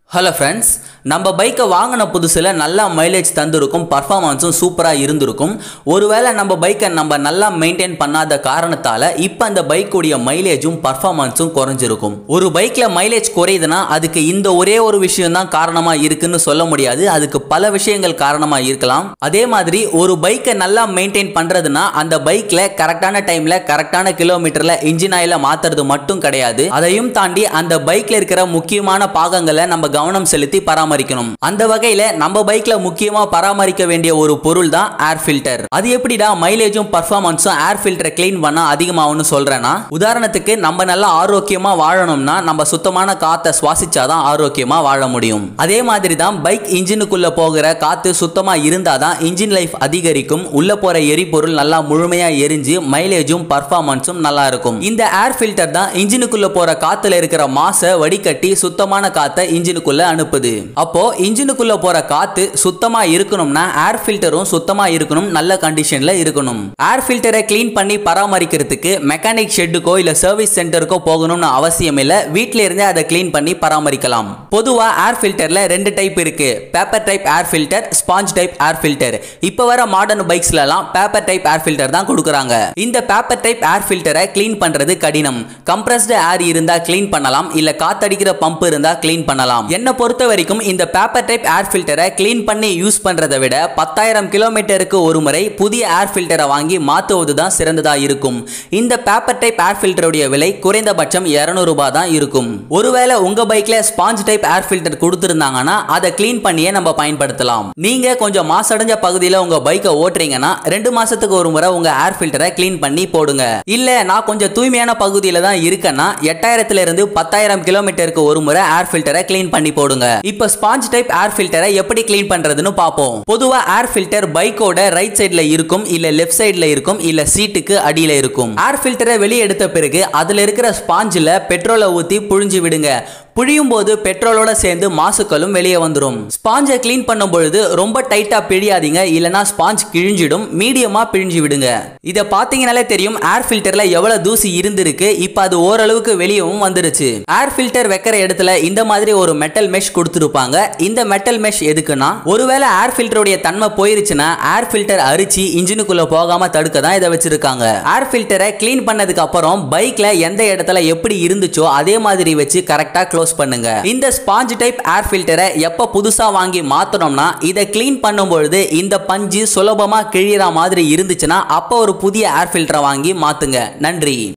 hello friends நம்ம பைக்கை வாங்கின புதுசில் நல்லா மைலேஜ் தந்திருக்கும் பர்ஃபார்மன்ஸும் சூப்பராக இருந்திருக்கும் ஒருவேளை நம்ம பைக்கை நம்ம நல்லா மெயின்டைன் பண்ணாத காரணத்தால் இப்போ அந்த பைக்குடைய மைலேஜும் பர்ஃபார்மன்ஸும் குறைஞ்சிருக்கும் ஒரு பைக்கில் மைலேஜ் குறையுதுன்னா அதுக்கு இந்த ஒரே ஒரு விஷயம் தான் காரணமாக இருக்குன்னு சொல்ல முடியாது அதுக்கு பல விஷயங்கள் காரணமாக இருக்கலாம் அதே மாதிரி ஒரு பைக்கை நல்லா மெயின்டைன் பண்ணுறதுனா அந்த பைக்கில் கரெக்டான டைமில் கரெக்டான கிலோமீட்டரில் இன்ஜின் ஆயில மாற்றுறது மட்டும் கிடையாது அதையும் தாண்டி அந்த பைக்கில் இருக்கிற முக்கியமான பாகங்களை நம்ம கவனம் செலுத்தி பராமரிக்கணும் அந்த வகையில நம்ம பைக்ல முக்கியமா பராமரிக்க வேண்டிய ஒரு பொருள் தான் ஏர் ஃபில்டர் அது எப்படிடா மைலேஜும் பர்ஃபார்மன்ஸும் ஏர் ஃபில்டரை க்ளீன் பண்ணா அதிகமாகும்னு சொல்றேன்னா உதாரணத்துக்கு நம்ம நல்லா ஆரோக்கியமா வாழணும்னா நம்ம சுத்தமான காத்தை சுவாசிச்சாதான் ஆரோக்கியமா வாழ முடியும் அதே மாதிரி தான் பைக் இன்ஜினுக்குள்ள போகிற காத்து சுத்தமா இருந்தாதான் இன்ஜின் லைஃப் அதிகரிக்கும் உள்ள போற எரிபொருள் நல்லா முழுமையா எரிஞ்சு மைலேஜும் பர்ஃபார்மன்ஸும் நல்லா இருக்கும் இந்த ஏர் ஃபில்டர் தான் இன்ஜினுக்குள்ள போற காத்துல இருக்கிற மாசை வடிகட்டி சுத்தமான காத்தை இன்ஜினுக்குள்ள அனுப்புது அப்போ இன்ஜினுக்குள்ள போற காத்து சுத்தமா இருக்கணும்னா ஏர் ஃபில்டரும் சுத்தமா இருக்கணும் நல்ல கண்டிஷன்ல இருக்கணும் ஏர் ஃபில்டரை க்ளீன் பண்ணி பராமரிக்கிறதுக்கு மெக்கானிக் ஷெட்டுக்கோ இல்ல சர்வீஸ் சென்டருக்கோ போகணும்னு அவசியம் இல்ல வீட்ல இருந்தே அதை க்ளீன் பண்ணி பராமரிக்கலாம் பொதுவா ஏர் ஃபில்டர்ல ரெண்டு டைப் இருக்கு paper type air filter sponge type air filter இப்போ வர மாடர்ன் பைக்ஸ்லலாம் பேப்பர் டைப் ஏர் ஃபில்டர் தான் கொடுக்குறாங்க இந்த பேப்பர் டைப் ஏர் ஃபில்டரை க்ளீன் பண்றது கடினம் கம்ப்ரஸ்டு ஏர் இருந்தா க்ளீன் பண்ணலாம் இல்ல காத்தடிக்கிற பம்ப் இருந்தா க்ளீன் பண்ணலாம் என்ன பொறுத்த வரைக்கும் இந்த பேப்பர் டைப் ஏர் ஃபில்டரை க்ளீன் பண்ணி யூஸ் பண்றதை விட பத்தாயிரம் கிலோமீட்டருக்கு ஒரு முறை புதிய ஏர் ஃபில்டரை வாங்கி மாத்துவது தான் சிறந்ததா இருக்கும் இந்த பேப்பர் டைப் ஏர் ஃபில்டருடைய விலை குறைந்தபட்சம் 200 ரூபாய் தான் இருக்கும் ஒருவேளை உங்க பைக்ல ஸ்பாஞ்ச் டைப் ஏர் ஃபில்டர் கொடுத்துருந்தாங்கன்னா அதை க்ளீன் பண்ணியே நம்ம பயன்படுத்தலாம் நீங்க கொஞ்சம் மாசடைஞ்ச பகுதியில் உங்க பைக்கை ஓட்டுறீங்கன்னா ரெண்டு மாசத்துக்கு ஒரு முறை உங்க ஏர் ஃபில்டரை க்ளீன் பண்ணி போடுங்க இல்ல நான் கொஞ்சம் தூய்மையான பகுதியில தான் இருக்கேன்னா எட்டாயிரத்துல இருந்து பத்தாயிரம் கிலோமீட்டருக்கு ஒரு முறை ஏர் ஃபில்டரை க்ளீன் பண்ணி போடுங்க இப்ப ஸ்பாஞ்ச் டைப் ஏர் ஃபில்டரை எப்படி க்ளீன் பண்றதுன்னு பார்ப்போம் பொதுவா ஏர் ஃபில்டர் பைக்கோட ரைட் சைடுல இருக்கும் இல்ல லெஃப்ட் சைடுல இருக்கும் இல்ல சீட்டுக்கு அடியில இருக்கும் ஏர் ஃபில்டரை வெளியே எடுத்த பிறகு அதுல இருக்கிற ஸ்பாஞ்சில் பெட்ரோலை ஊத்தி புழிஞ்சு விடுங்க புழியும் போது பெட்ரோலோட சேர்ந்து மாசுக்களும் வெளியே வந்துடும் ஸ்பாஞ்சை க்ளீன் பண்ணும் பொழுது ரொம்ப டைட்டா பிழியாதீங்க இல்லனா ஸ்பாஞ்ச் கிழிஞ்சிடும் மீடியமா பிழிஞ்சு விடுங்க இதை பார்த்தீங்கனாலே தெரியும் ஏர் ஃபில்டர்ல எவ்வளவு தூசி இருந்திருக்கு இப்போ அது ஓரளவுக்கு வெளியவும் வந்துருச்சு ஏர் ஃபில்டர் வைக்கிற இடத்துல இந்த மாதிரி ஒரு மெட்டல் மெஷ் கொடுத்துருப்பாங்க இந்த மெட்டல் மெஷ் எதுக்குன்னா ஒருவேளை ஏர் ஃபில்டருடைய தன்மை போயிருச்சுன்னா ஏர் ஃபில்டர் அரிச்சு இன்ஜினுக்குள்ள போகாம தடுக்க தான் இதை வச்சிருக்காங்க ஏர் ஃபில்டரை க்ளீன் பண்ணதுக்கு அப்புறம் பைக்ல எந்த இடத்துல எப்படி இருந்துச்சோ அதே மாதிரி வச்சு கரெக்டா க்ளோஸ் பண்ணுங்க இந்த ஸ்பாஞ்ச் டைப் ஏர் ஃபில்டரை எப்ப புதுசா வாங்கி மாத்தணும்னா இதை க்ளீன் பண்ணும் பொழுது இந்த பஞ்சு சுலபமா கிழிற மாதிரி இருந்துச்சுன்னா அப்போ ஒரு புதிய ஏர் ஃபில்டரை வாங்கி மாத்துங்க நன்றி